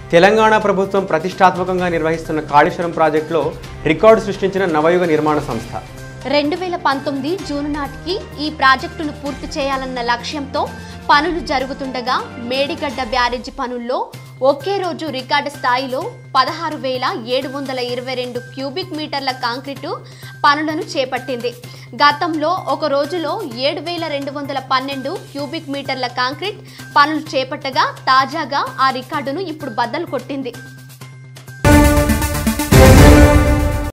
తెలంగాణ ప్రభుత్వం ప్రతిష్టాత్మకంగా నిర్వహిస్తున్న కాళేశ్వరం ప్రాజెక్టులో రికార్డు సృష్టించిన నవయుగ నిర్మాణ సంస్థ రెండు వేల పంతొమ్మిది జూన్ నాటికి ఈ ప్రాజెక్టును పూర్తి చేయాలన్న లక్ష్యంతో పనులు జరుగుతుండగా మేడిగడ్డ బ్యారేజీ పనుల్లో ఒకే రోజు రికార్డు స్థాయిలో పదహారు వేల ఏడు వందల ఇరవై రెండు క్యూబిక్ మీటర్ల కాంక్రీటు పనులను చేపట్టింది గతంలో ఒక రోజులో ఏడు వేల రెండు వందల పన్నెండు క్యూబిక్ మీటర్ల కాంక్రీట్ పనులు చేపట్టగా తాజాగా ఆ రికార్డును ఇప్పుడు బద్దలు కొట్టింది